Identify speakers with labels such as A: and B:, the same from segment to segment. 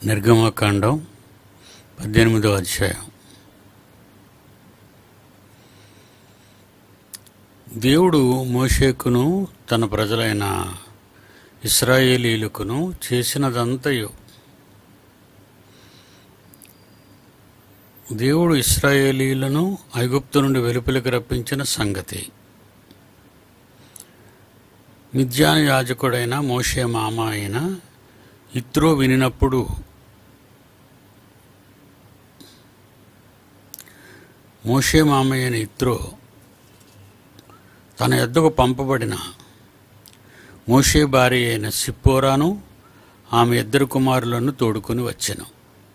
A: నిర్గమకాండం పద్దెనిమిదో అధ్యాయం దేవుడు మోషేకును తన ప్రజలైన ఇస్రాయేలీలకును చేసినదంతయు దేవుడు ఇస్రాయేలీలను ఐగుప్తు నుండి వెలుపలికి రప్పించిన సంగతి మిథ్యాన యాజకుడైన మోషే మామ అయిన ఇత్రో వినినప్పుడు మోషే మామయ్య అయిన ఇత్రో తన ఎద్దకు పంపబడిన మోషే భార్య అయిన సిప్పోరాను ఆమె ఇద్దరు కుమారులను తోడుకొని వచ్చెను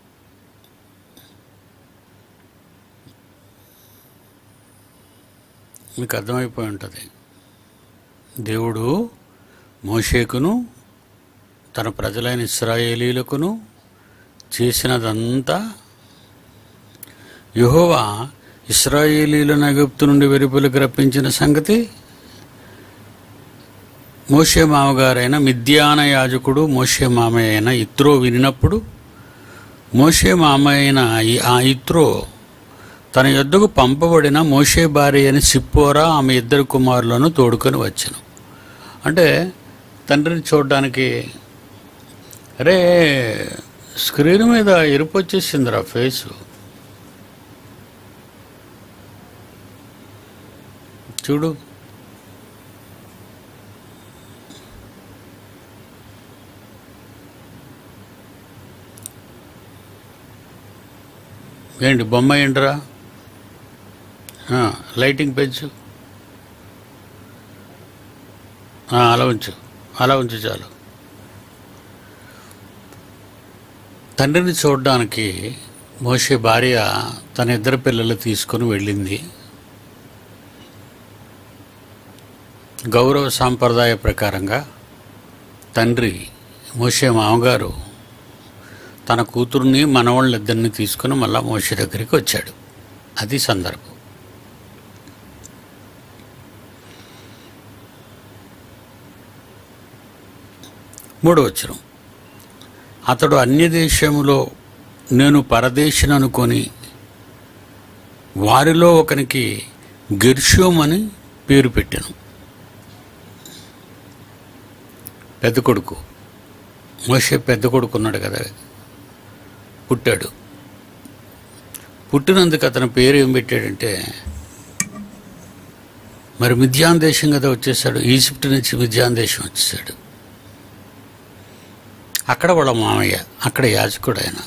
A: మీకు అర్థమైపోయి ఉంటుంది దేవుడు మోషేకును తన ప్రజలైన ఇస్రాయేలీలకును చేసినదంతా యెహోవా ఇస్రాయేలీలను ఐగుప్తు నుండి వెలుపలికి రప్పించిన సంగతి మోషే మామగారైన మిద్యాన యాజకుడు మోషే మామయ్య అయిన ఇత్రో వినినప్పుడు మోషే మామ అయిన ఈ- ఆ ఇత్రో తన యొద్దకు పంపబడిన మోషే భార్య అయిన సిప్పోరా ఆమె ఇద్దరు కుమారులను తోడుకొని వచ్చాను అంటే తండ్రిని చూడడానికి అరే స్క్రీన్ మీద ఎరుపు వచ్చేసిందిరా ఫేసు చూడు ఏంటి బొమ్మ ఏంట్రా ఆ, లైటింగ్ పెంచు ఆ, అలా ఉంచు అలా ఉంచు చాలు తండ్రిని చూడడానికి మోషే భార్య తన ఇద్దరు పిల్లలు తీసుకొని వెళ్ళింది గౌరవ సాంప్రదాయ ప్రకారంగా తండ్రి మోషే మామగారు తన కూతుర్ని మనవాళ్ళిద్దరిని తీసుకుని మళ్ళా మోషే దగ్గరికి వచ్చాడు అది సందర్భం మూడో వచ్చరం అతడు అన్య దేశములో నేను పరదేశిని అనుకొని వారిలో ఒకనికి గెర్షోమ్ అని పేరు పెట్టాను పెద్ద కొడుకు మోషే పెద్ద కొడుకు ఉన్నాడు కదా పుట్టాడు పుట్టినందుకు అతని పేరు ఏం పెట్టాడంటే మరి మిథ్యాన్ దేశం కదా వచ్చేసాడు ఈజిప్ట్ నుంచి మిథ్యాన్ దేశం వచ్చేసాడు అక్కడ వాళ్ళ మామయ్య అక్కడ యాజకుడు ఆయన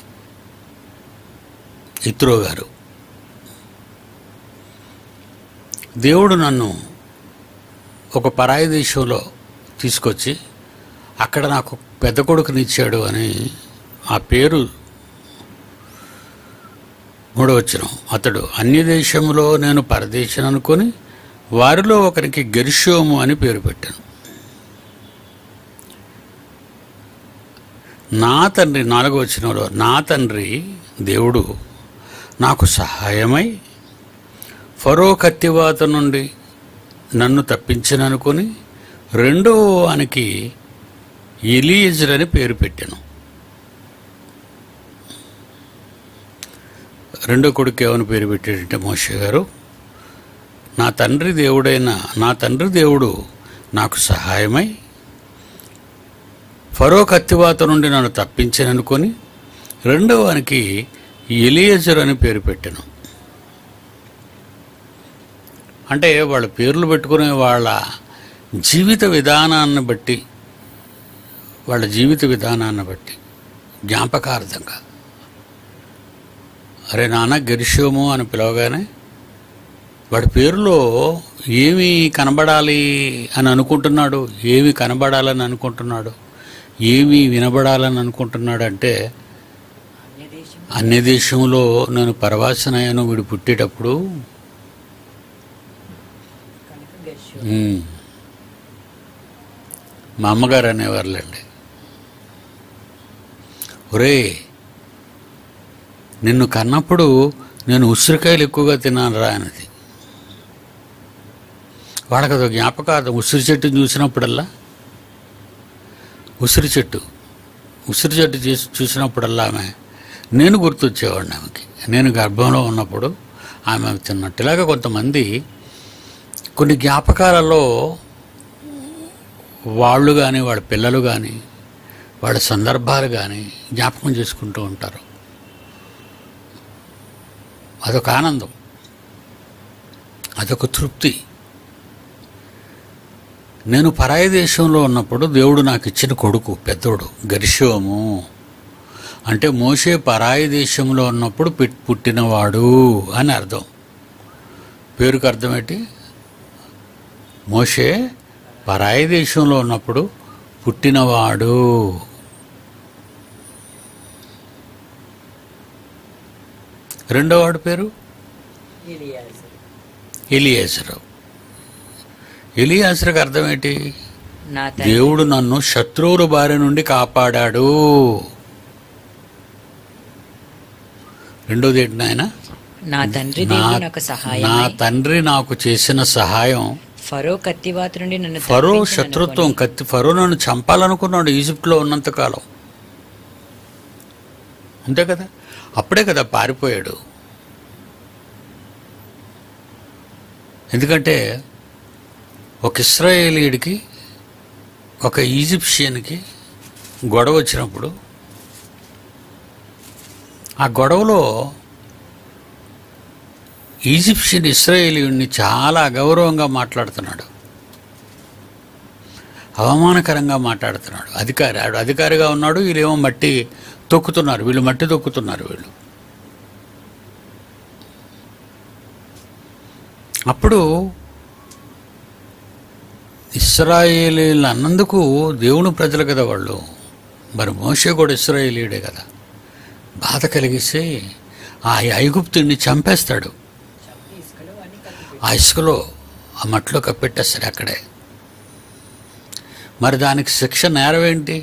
A: ఇత్రో గారు దేవుడు నన్ను ఒక పరాయి దేశంలో తీసుకొచ్చి అక్కడ నాకు పెద్ద కొడుకునిచ్చాడు అని ఆ పేరు మూడో వచ్చిన అతడు అన్య దేశంలో నేను పరదేశం అనుకొని వారిలో ఒకరికి గెర్షోము అని పేరు పెట్టాను నా తండ్రి నాలుగో వచ్చినలో నా తండ్రి దేవుడు నాకు సహాయమై ఫరో కత్తివాత నుండి నన్ను తప్పించననుకొని రెండో వానికి ఎలియజర్ అని పేరు పెట్టాను రెండో కొడుకు ఏమని పేరు పెట్టాడంటే మోషే గారు నా తండ్రి దేవుడైన నా తండ్రి దేవుడు నాకు సహాయమై ఫరో కత్తివాత నుండి నన్ను తప్పించననుకొని రెండో వానికి ఎలియజర్ అని పేరు పెట్టాను అంటే వాళ్ళ పేర్లు పెట్టుకునే వాళ్ళ జీవిత విధానాన్ని బట్టి వాళ్ళ జీవిత విధానాన్ని బట్టి జ్ఞాపకార్థంగా అరే నాన్న గెరిషోము అని పిలవగానే వాడి పేరులో ఏమి కనబడాలి అని అనుకుంటున్నాడు ఏమి కనబడాలని అనుకుంటున్నాడు ఏమి వినబడాలని అనుకుంటున్నాడు అంటే
B: అన్యదేశం
A: అన్య దేశంలో నేను పరవాసనయ్యాను వీడు పుట్టేటప్పుడు
B: కనుక గెర్షు
A: ఉమ్, మా అమ్మగారు అనేవారులేండి ఒరే నిన్ను కన్నప్పుడు నేను ఉసిరికాయలు ఎక్కువగా తిన్నాను రా అనేది వాళ్ళకి అదొక జ్ఞాపకార్థం ఉసిరి చెట్టుని చూసినప్పుడల్లా ఉసిరి చెట్టు ఉసిరి చెట్టు చేసి చూసినప్పుడల్లా ఆమె నేను గుర్తొచ్చేవాడిని ఆమెకి నేను గర్భంలో ఉన్నప్పుడు ఆమె తిన్నట్టు ఇలాగ కొంతమంది కొన్ని జ్ఞాపకాలలో వాళ్ళు కానీ వాళ్ళ పిల్లలు కానీ వాళ్ళ సందర్భాలు కానీ జ్ఞాపకం చేసుకుంటూ ఉంటారు అదొక ఆనందం అదొక తృప్తి నేను పరాయి దేశంలో ఉన్నప్పుడు దేవుడు నాకు ఇచ్చిన కొడుకు పెద్దోడు గర్షోము అంటే మోసే పరాయి దేశంలో ఉన్నప్పుడు పిట్- పుట్టినవాడు అని అర్థం పేరుకు అర్థం ఏంటి మోషే పరాయి దేశంలో ఉన్నప్పుడు పుట్టినవాడు రెండో వాడి పేరు
B: ఎలియాజరు
A: ఎలియాసరు ఎలియాసరికి అర్థం ఏంటి
B: నా తండ్రి
A: దేవుడు నన్ను శత్రువుల బారి నుండి కాపాడాడు రెండోది ఏంటి నాయన
B: నా తండ్రి
A: నా
B: దేవుడు నాకు
A: నా
B: సహాయమై
A: తండ్రి నాకు చేసిన సహాయం
B: ఫరో కత్తివాత నుండి నన్ను
A: ఫరో
B: తప్పించుననుకొని
A: శత్రుత్వం కత్తి ఫరో నన్ను చంపాలనుకున్నాడు ఈజిప్ట్లో ఉన్నంతకాలం అంతే కదా అప్పుడే కదా పారిపోయాడు ఎందుకంటే ఒక ఇస్రాయేలీడికి ఒక ఈజిప్షియన్కి గొడవ వచ్చినప్పుడు ఆ గొడవలో ఈజిప్షియన్ ఇస్రాయేలీయుడిని చాలా అగౌరవంగా మాట్లాడుతున్నాడు అవమానకరంగా మాట్లాడుతున్నాడు అధికారి ఆడు అధికారిగా ఉన్నాడు వీళ్ళేమో మట్టి తొక్కుతున్నారు వీళ్ళు మట్టి తొక్కుతున్నారు వీళ్ళు అప్పుడు ఇస్రాయేలీలు అన్నందుకు దేవుని ప్రజలు కదా వాళ్ళు మరి మోషే కూడా ఇస్రాయేలీయుడే కదా బాధ కలిగిస్తే ఆ ఐగుప్తుడిని చంపేస్తాడు
B: చంపి ఇసుకలో వాడిని కత్తి
A: ఆ ఇసుకలో ఆ మట్లో కప్పెట్టేస్తాడు అక్కడే మరి దానికి శిక్ష నేరం ఏంటి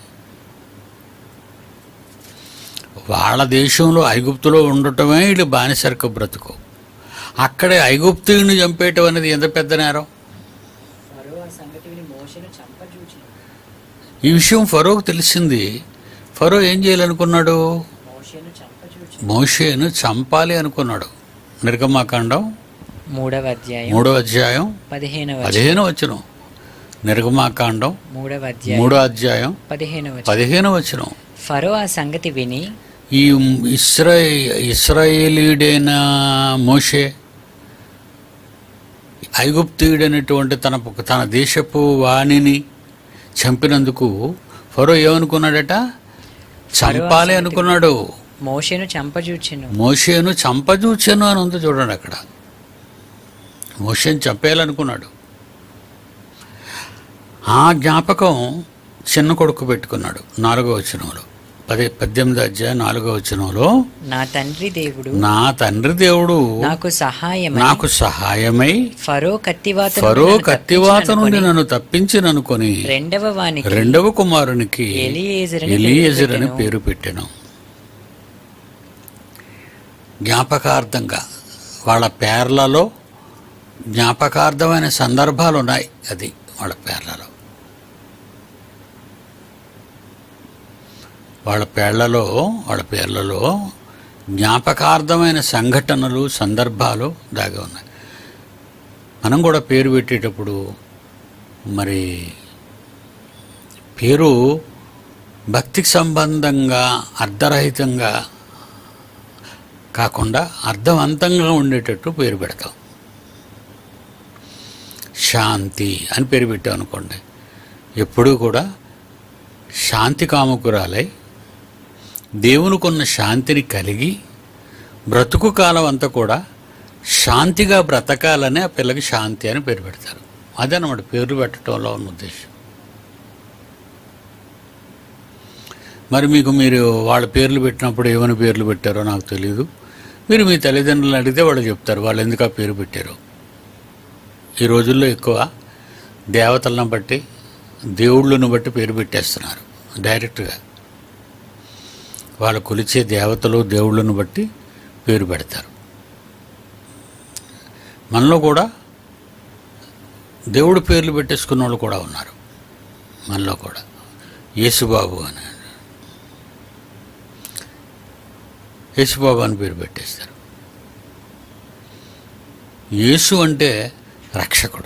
A: వాళ్ళ దేశంలో ఐగుప్తులో ఉండటమే వీళ్ళు బానిసరక బ్రతుకు అక్కడే ఐగుప్తుడిని చంపేయటం అనేది ఎంత పెద్ద నేరం
B: ఫరో ఆ సంగతి విని మోషను చంపజూచిన
A: ఈ విషయం ఫరోకు తెలిసింది ఫరో ఏం చేయాలనుకున్నాడు
B: మోషను చంపజూచిన
A: మోషేను చంపాలి అనుకున్నాడు నిర్గమాకాండం
B: మూడవ అధ్యాయం
A: మూడో అధ్యాయం
B: పదిహేనవ
A: పదిహేను వచనం నిర్గమాకాండం
B: మూడవ అధ్యాయం
A: మూడో అధ్యాయం
B: పదిహేనవ
A: పదిహేను వచనం
B: ఫరో ఆ సంగతి విని
A: ఈ ఇస్రా ఇస్రాయేలీడైన మోషే ఐగుప్తీయుడైనటువంటి తన తన దేశపు వాణిని చంపినందుకు ఫరో ఏమనుకున్నాడట చంపాలి అనుకున్నాడు
B: మోషను చంపజూచెను
A: మోషేను చంపజూచాను అని ఉంది చూడండి అక్కడ మోషేను చంపేయాలనుకున్నాడు ఆ జ్ఞాపకం చిన్న కొడుకు పెట్టుకున్నాడు నాలుగో వచనంలో పది పద్దెనిమిది అధ్యాయం నాలుగో వచనంలో
B: నా తండ్రి దేవుడు
A: నా తండ్రి దేవుడు
B: నాకు సహాయమై
A: నాకు సహాయమై
B: ఫరో కత్తివాత నుండి
A: ఫరో
B: నన్ను
A: కత్తివాత నుండి
B: తప్పించుననుకొని
A: నన్ను తప్పించిననుకొని
B: రెండవ వానికి
A: రెండవ కుమారునికి
B: ఎలియేజర్ అని పేరు
A: ఎలియేజర్ అని
B: పెట్టెను.
A: పేరు పెట్టాను జ్ఞాపకార్థంగా వాళ్ళ పేర్లలో జ్ఞాపకార్థమైన సందర్భాలు ఉన్నాయి అది వాళ్ళ పేర్లలో వాళ్ళ పేర్లలో వాళ్ళ పేర్లలో జ్ఞాపకార్థమైన సంఘటనలు సందర్భాలు దాగి ఉన్నాయి మనం కూడా పేరు పెట్టేటప్పుడు మరి పేరు భక్తికి సంబంధంగా అర్ధరహితంగా కాకుండా అర్థవంతంగా ఉండేటట్టు పేరు పెడతాం శాంతి అని పేరు పెట్టాం అనుకోండి ఎప్పుడూ కూడా శాంతి కాముకురాలై దేవునికున్న శాంతిని కలిగి బ్రతుకు కాలం అంతా కూడా శాంతిగా బ్రతకాలని ఆ పిల్లకి శాంతి అని పేరు పెడతారు అదనమాట పేర్లు పెట్టడంలో ఉన్న ఉద్దేశం మరి మీకు మీరు వాళ్ళ పేర్లు పెట్టినప్పుడు ఏమని పేర్లు పెట్టారో నాకు తెలియదు మీరు మీ తల్లిదండ్రులను అడిగితే వాళ్ళు చెప్తారు వాళ్ళు ఎందుకు ఆ పేరు పెట్టారు ఈ రోజుల్లో ఎక్కువ దేవతలను బట్టి దేవుళ్ళను బట్టి పేరు పెట్టేస్తున్నారు డైరెక్ట్గా వాళ్ళు కొలిచే దేవతలు దేవుళ్ళను బట్టి పేరు పెడతారు మనలో కూడా దేవుడు పేర్లు పెట్టేసుకున్న వాళ్ళు కూడా ఉన్నారు మనలో కూడా యేసుబాబు అని యేసుబాబు అని పేరు పెట్టేస్తారు యేసు అంటే రక్షకుడు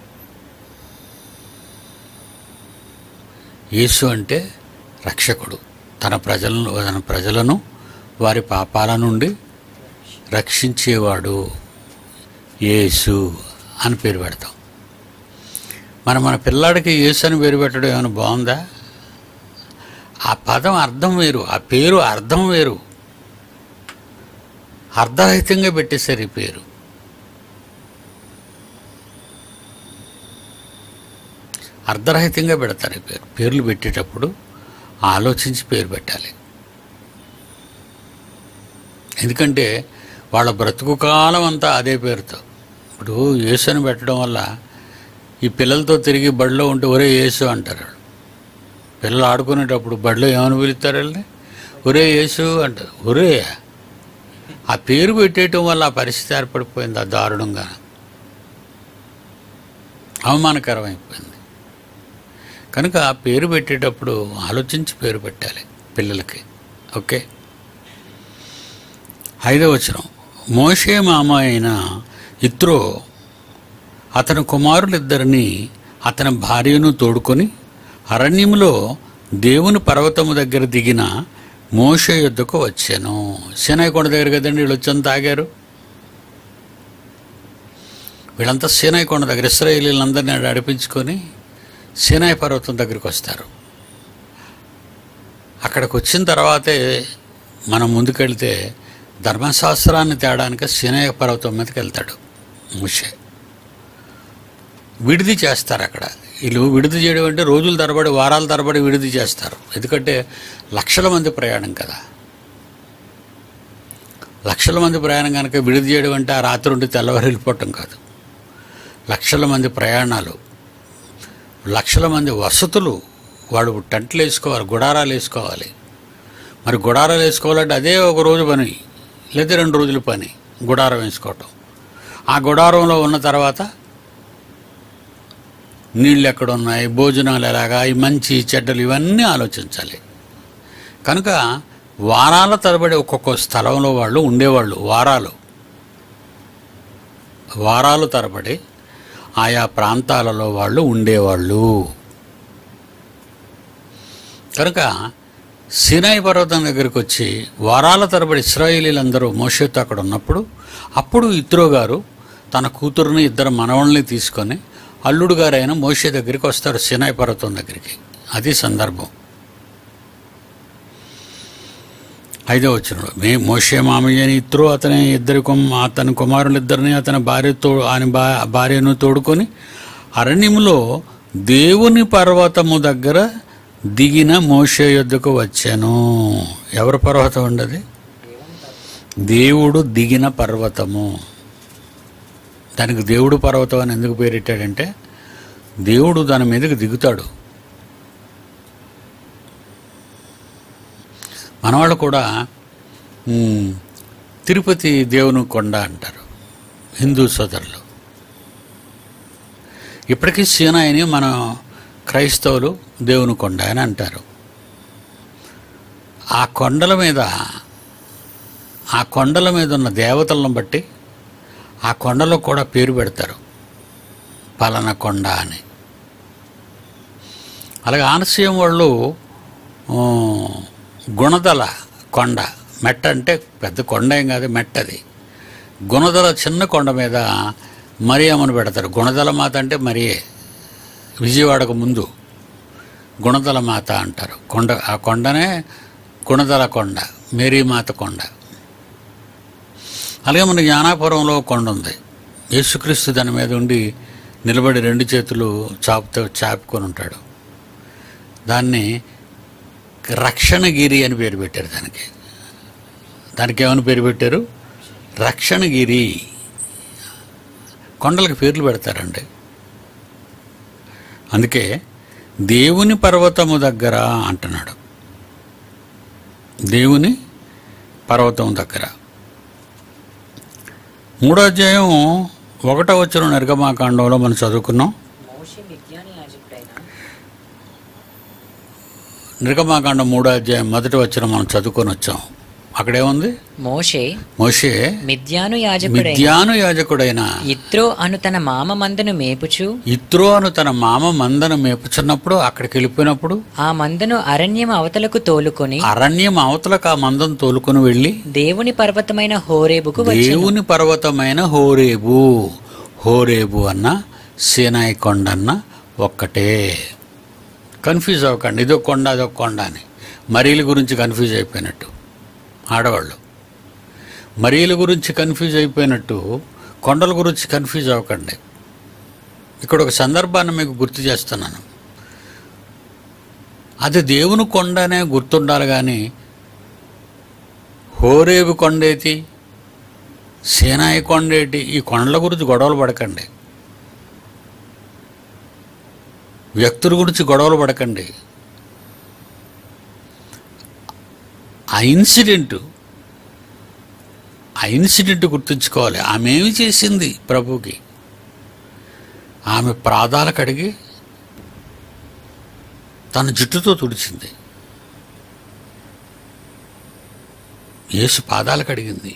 A: యేసు అంటే రక్షకుడు తన ప్రజలను తన ప్రజలను వారి పాపాల నుండి రక్షించేవాడు యేసు అని పేరు పెడతాం మరి మన పిల్లాడికి యేసు అని పేరు పెట్టడం ఏమైనా బాగుందా ఆ పదం అర్థం వేరు ఆ పేరు అర్థం వేరు అర్ధరహితంగా పెట్టేశారు ఈ పేరు అర్ధరహితంగా పెడతారు ఈ పేరు పేర్లు పెట్టేటప్పుడు ఆలోచించి పేరు పెట్టాలి ఎందుకంటే వాళ్ళ బ్రతుకు కాలం అంతా అదే పేరుతో ఇప్పుడు యేసు అని పెట్టడం వల్ల ఈ పిల్లలతో తిరిగి బడిలో ఉంటే ఒరే యేసు అంటారు వాళ్ళు. పిల్లలు ఆడుకునేటప్పుడు బడిలో ఏమని పిలుస్తారు వాళ్ళని ఒరే యేసు అంటారు ఒరే ఆ పేరు పెట్టేయటం వల్ల ఆ పరిస్థితి ఏర్పడిపోయింది ఆ దారుణంగా అవమానకరం అయిపోయింది కనుక ఆ పేరు పెట్టేటప్పుడు ఆలోచించి పేరు పెట్టాలి పిల్లలకి ఓకే ఐదవ వచనం మోషే మామ అయిన ఇత్రో అతని కుమారులిద్దరిని అతని భార్యను తోడుకొని అరణ్యములో దేవుని పర్వతము దగ్గర దిగిన మోషే యుద్ధకు వచ్చాను సీనాయి కొండ దగ్గర కదండి వీళ్ళు వచ్చి ఆగారు వీళ్ళంతా సీనాయి కొండ దగ్గర ఇస్రాయేలీలందరినీ ఆడ నడిపించుకొని సీనాయి పర్వతం దగ్గరికి వస్తారు అక్కడికి వచ్చిన తర్వాతే మనం ముందుకెళ్తే ధర్మశాస్త్రాన్ని తేడానికి సీనాయ పర్వతం మీదకి వెళ్తాడు ముషే విడిది చేస్తారు అక్కడ వీళ్ళు విడిది చేయడం అంటే రోజుల తరబడి వారాల తరబడి విడిది చేస్తారు ఎందుకంటే లక్షల మంది ప్రయాణం కదా లక్షల మంది ప్రయాణం కనుక విడిది చేయడం అంటే ఆ రాత్రి ఉండి తెల్లవారు వెళ్ళిపోవటం కాదు లక్షల మంది ప్రయాణాలు లక్షల మంది వసతులు వాడు టెంట్లు వేసుకోవాలి గుడారాలు వేసుకోవాలి మరి గుడారాలు వేసుకోవాలంటే అదే ఒక రోజు పని లేదా రెండు రోజుల పని గుడారం వేసుకోవటం ఆ గుడారంలో ఉన్న తర్వాత నీళ్ళు ఎక్కడ ఉన్నాయి భోజనాలు ఎలాగా ఈ మంచి చెడ్డలు ఇవన్నీ ఆలోచించాలి కనుక వారాల తరబడి ఒక్కొక్క స్థలంలో వాళ్ళు ఉండేవాళ్ళు వారాలు వారాలు తరబడి ఆయా ప్రాంతాలలో వాళ్ళు ఉండేవాళ్ళు కనుక సినాయి పర్వతం దగ్గరికి వచ్చి వారాల తరబడి ఇస్రాయేలీలందరూ మోషేతో అక్కడ ఉన్నప్పుడు అప్పుడు ఇత్రో గారు తన కూతురుని ఇద్దరు మనవల్ని తీసుకొని అల్లుడు గారైన మోషే దగ్గరికి వస్తారు సినాయి పర్వతం దగ్గరికి అది సందర్భం ఐదో వచ్చిన మే మోషే మామయ్యని ఇద్దరు అతని ఇద్దరి కుమ అతని కుమారులిద్దరిని అతని భార్యతో ఆయన భా భార్యను తోడుకొని అరణ్యములో దేవుని పర్వతము దగ్గర దిగిన మోషే యొద్దకు వచ్చాను ఎవరి పర్వతం ఉండదు దేవుడు దిగిన పర్వతము దానికి దేవుడు పర్వతం అని ఎందుకు పేరెట్టాడంటే దేవుడు దాని మీదకి దిగుతాడు మనవాళ్ళు కూడా మ్, తిరుపతి దేవుని కొండ అంటారు హిందూ సోదరులు ఇప్పటికీ సీనాయిని మనం క్రైస్తవులు దేవుని కొండ అని అంటారు ఆ కొండల మీద ఆ కొండల మీద ఉన్న దేవతలను బట్టి ఆ కొండలో కూడా పేరు పెడతారు పలానా కొండ అని అలాగే ఆనసీయం వాళ్ళు ఆ, గుణదల కొండ మెట్ట అంటే పెద్ద కొండ ఏం కాదు మెట్టది గుణదల చిన్న కొండ మీద మరియమ్మను పెడతారు గుణదల మాత అంటే మరియే విజయవాడకు ముందు గుణదల మాత అంటారు కొండ ఆ కొండనే గుణదల కొండ మేరీమాత కొండ అలాగే మన జ్ఞానాపురంలో ఒక కొండ ఉంది యేసుక్రీస్తు దాని మీద ఉండి నిలబడి రెండు చేతులు చాపుతో చాపుకొని ఉంటాడు దాన్ని రక్షణగిరి అని పేరు పెట్టారు దానికి దానికి ఏమని పేరు పెట్టారు రక్షణగిరి కొండలకు పేర్లు పెడతారండి అందుకే దేవుని పర్వతము దగ్గర అంటున్నాడు దేవుని పర్వతం దగ్గర మూడో అధ్యాయం ఒకటో వచ్చిన నిర్గమాకాండంలో మనం చదువుకున్నాం
B: మోషే మిద్యాని యాజకుడైన
A: నిర్గమాకాండం మూడో అధ్యాయం మొదటి వచ్చిన మనం చదువుకొని వచ్చాం అక్కడేముంది
B: మోషే
A: మోషే
B: మిద్యాను యాజకుడైన
A: మిద్యాను యాజకుడైన
B: ఇత్రో అను తన మామ మందను మేపుచు
A: ఇత్రో అను తన మామ మందను మేపుచున్నప్పుడు అక్కడికి వెళ్ళిపోయినప్పుడు
B: ఆ మందను అరణ్యం అవతలకు తోలుకొని
A: అరణ్యం అవతలకు ఆ మందను తోలుకొని వెళ్ళి
B: దేవుని పర్వతమైన హోరేబుకు వచ్చి
A: దేవుని పర్వతమైన హోరేబు హోరేబు అన్న సీనాయి కొండ అన్న ఒక్కటే కన్ఫ్యూజ్ అవ్వకండి ఇదొక కొండ అదొక కొండ అని మరీల గురించి కన్ఫ్యూజ్ అయిపోయినట్టు ఆడవాళ్ళు మరీల గురించి కన్ఫ్యూజ్ అయిపోయినట్టు కొండల గురించి కన్ఫ్యూజ్ అవ్వకండి ఇక్కడ ఒక సందర్భాన్ని మీకు గుర్తు చేస్తున్నాను అది దేవుని కొండనే గుర్తుండాలి కానీ హోరేబు కొండేటి సేనాయి కొండేటి ఈ కొండల గురించి గొడవలు పడకండి వ్యక్తుల గురించి గొడవలు పడకండి ఆ ఇన్సిడెంట్ ఆ ఇన్సిడెంట్ గుర్తుంచుకోవాలి ఆమె ఏమి చేసింది ప్రభుకి ఆమె ప్రాదాలు కడిగి తన జుట్టుతో తుడిచింది యేసు పాదాలు కడిగింది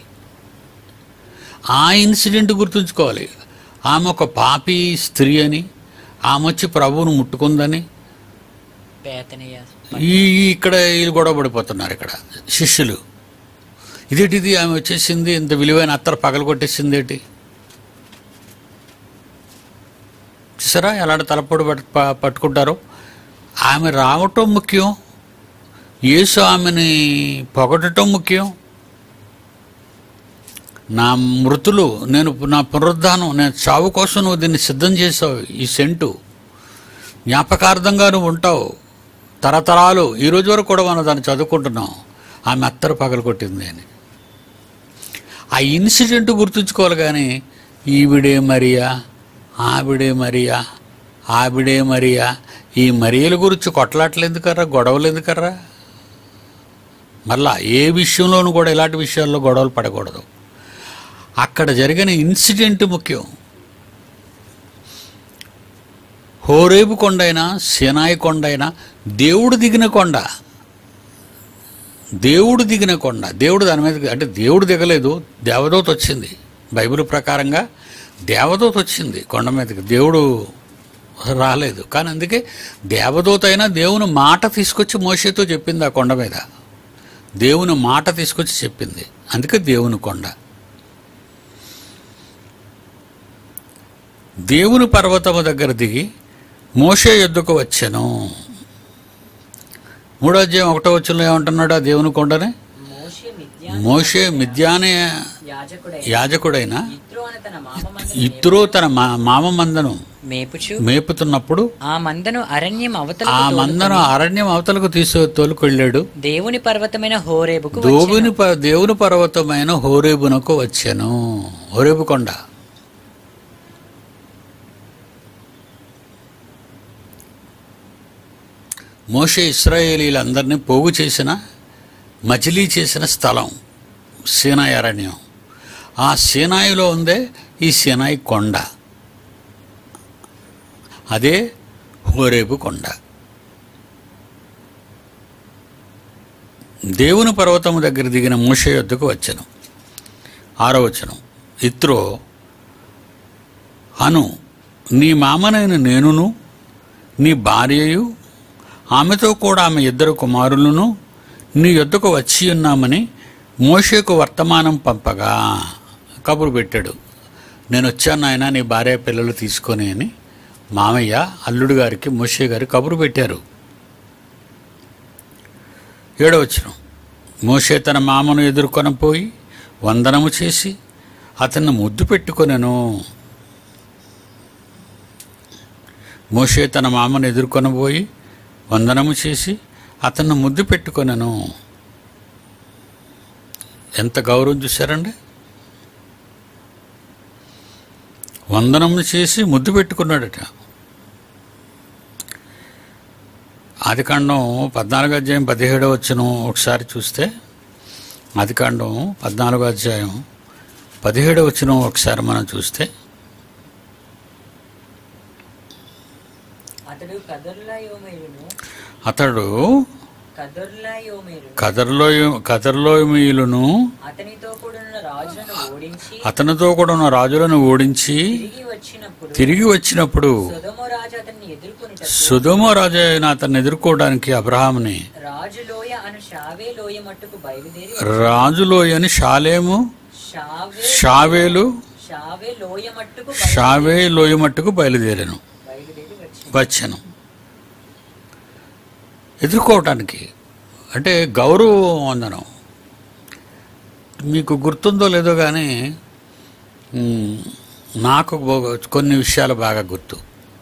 A: ఆ ఇన్సిడెంట్ గుర్తుంచుకోవాలి ఆమె ఒక పాపి స్త్రీ అని ఆమె వచ్చి ప్రభువును ముట్టుకుందని
B: బేతనీయ
A: ఈ ఈ ఇక్కడ వీళ్ళు గొడవ పడిపోతున్నారు ఇక్కడ శిష్యులు ఇదేంటిది ఆమె వచ్చేసింది ఇంత విలువైన అత్తరు పగల కొట్టేసింది ఏంటి చూసారా ఎలాంటి తలపొడి పట్టు ప- పట్టుకుంటారో ఆమె రావటం ముఖ్యం యేసు ఆమెని పొగడటం ముఖ్యం నా మృతులు నేను నా పునరుద్ధానం నేను చావు కోసం నువ్వు దీన్ని సిద్ధం చేసావు ఈ సెంటు జ్ఞాపకార్థంగా నువ్వు ఉంటావు తరతరాలు ఈ రోజు వరకు కూడా మనం దాన్ని చదువుకుంటున్నాం ఆమె అత్తరు పగలు కొట్టింది అని ఆ ఇన్సిడెంట్ గుర్తుంచుకోవాలి కానీ ఈవిడే మరియా ఆవిడే మరియా ఆవిడే మరియా ఈ మరియల గురించి కొట్లాటలు ఎందుకర్రా గొడవలు ఎందుకర్రా మళ్ళా ఏ విషయంలోనూ కూడా ఇలాంటి విషయాల్లో గొడవలు పడకూడదు అక్కడ జరిగిన ఇన్సిడెంట్ ముఖ్యం హోరేబు కొండైనా సేనాయి కొండైనా దేవుడు దిగిన కొండ దేవుడు దిగిన కొండ దేవుడు దాని మీద అంటే దేవుడు దిగలేదు దేవదూత వచ్చింది బైబిల్ ప్రకారంగా దేవదూత వచ్చింది కొండ మీదకి దేవుడు రాలేదు కానీ అందుకే దేవదూత అయినా దేవుని మాట తీసుకొచ్చి మోషేతో చెప్పింది ఆ కొండ మీద దేవుని మాట తీసుకొచ్చి చెప్పింది అందుకే దేవుని కొండ దేవుని పర్వతము దగ్గర దిగి మోషే యుద్ధకు వచ్చాను మూడో అధ్యాయం ఒకటో వచ్చంలో ఏమంటున్నాడు ఆ దేవుని కొండని
B: మోషే మిద్యా
A: మోషే మిద్యానే
B: యాజకుడై
A: యాజకుడైన
B: ఇత్రో అను తన మామ మందను
A: ఇత్రో తన మా మామ మందను
B: మేపుచు
A: మేపుతున్నప్పుడు
B: ఆ మందను అరణ్యం అవతలకు
A: ఆ
B: తోలుకొని
A: మందను అరణ్యం అవతలకు తీసు తోలుకెళ్ళాడు
B: దేవుని పర్వతమైన హోరేబుకు
A: దేవుని ప- దేవుని పర్వతమైన హోరేబునకు వచ్చాను హోరేబు కొండ మోషే ఇస్రాయేలీలందరినీ పోగు చేసిన మజిలీ చేసిన స్థలం సీనాయి అరణ్యం ఆ సీనాయిలో ఉందే ఈ సీనాయి కొండ అదే హోరేబు కొండ దేవుని పర్వతము దగ్గర దిగిన మోషే యొద్దకు వచ్చాను ఆరో వచనం ఇత్రో అను నీ మామనైన నేనును నీ భార్యయు ఆమెతో కూడా ఆమె ఇద్దరు కుమారులను నీ యొద్దకు వచ్చి ఉన్నామని మోషేకు వర్తమానం పంపగా కబురు పెట్టాడు నేను వచ్చాను ఆయన నీ భార్య పిల్లలు తీసుకొని అని మామయ్య అల్లుడు గారికి మోషే గారి కబురు పెట్టారు ఏడవచ్చును మోషే తన మామను ఎదుర్కొని పోయి వందనము చేసి అతన్ని ముద్దు పెట్టుకొనెను మోషే తన మామను ఎదుర్కొని పోయి వందనము చేసి అతన్ని ముద్దు పెట్టుకొనెను ఎంత గౌరవం చూశారండి వందనము చేసి ముద్దు పెట్టుకున్నాడట ఆదికాండం పద్నాలుగు అధ్యాయం పదిహేడవ వచ్చును ఒకసారి చూస్తే ఆదికాండం పద్నాలుగో అధ్యాయం పదిహేడవ వచ్చును ఒకసారి మనం చూస్తే
B: అతడు కదర్లాయోమయును
A: అతడు
B: కదర్లాయోమేరు
A: కదర్లోయ కదర్లోయమీయులను
B: అతనితో కూడిన రాజులను ఓడించి
A: అతనితో కూడా ఉన్న రాజులను ఓడించి
B: తిరిగి వచ్చినప్పుడు
A: తిరిగి వచ్చినప్పుడు
B: సుధమ రాజు అతన్ని ఎదుర్కొనుట
A: సుధమ రాజు అయిన అతన్ని ఎదుర్కోవడానికి అబ్రహాంని
B: రాజు లోయ అను షావే లోయ మట్టుకు బయలుదేరి
A: రాజులోయని షాలేము
B: షావే
A: షావేలు
B: షావే లోయ మట్టుకు
A: షావే లోయ మట్టుకు బయలుదేరాను
B: బయలుదేరి వచ్చి
A: వచ్చాను ఎదుర్కోవటానికి అంటే గౌరవ వందనం మీకు గుర్తుందో లేదో కానీ మ్, నాకు బో- కొన్ని విషయాలు బాగా గుర్తు